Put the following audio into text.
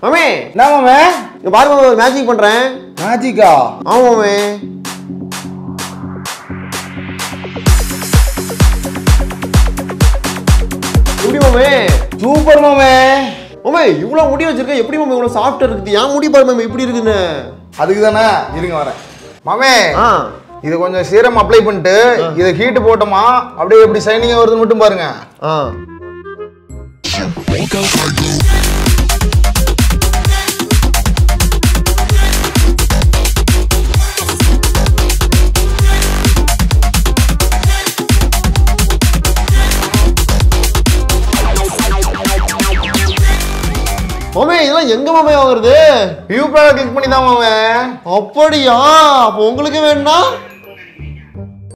மாமே என்ன மாமே இங்க பாருங்க மாமே மேஜிக் பண்றேன் மேஜிக்கா ஆமா மாமே எப்படி மாமே சூப்பர் மாமே மாமே இவ்வளவு முடி வச்சிருக்க எப்படி மாமே இவ்வளவு சாஃப்டா இருக்குது ஏன் முடி பாரு மாமே இப்படி இருக்குன்னு அதுக்கு தானே இருங்க வரேன் மாமே ஆ இது கொஞ்சம் சீரம் அப்ளை பண்ணிட்டு இதை ஹீட் போட்டோமா அப்படியே எப்படி சைனிங்கா வருதுன்னு மட்டும் பாருங்க ஆ மாமே இதெல்லாம் எங்க மாமே வாங்குறது வியூ பேரை கிளிக் பண்ணி தான் மாமே அப்படியா அப்போ உங்களுக்கு வேணும்னா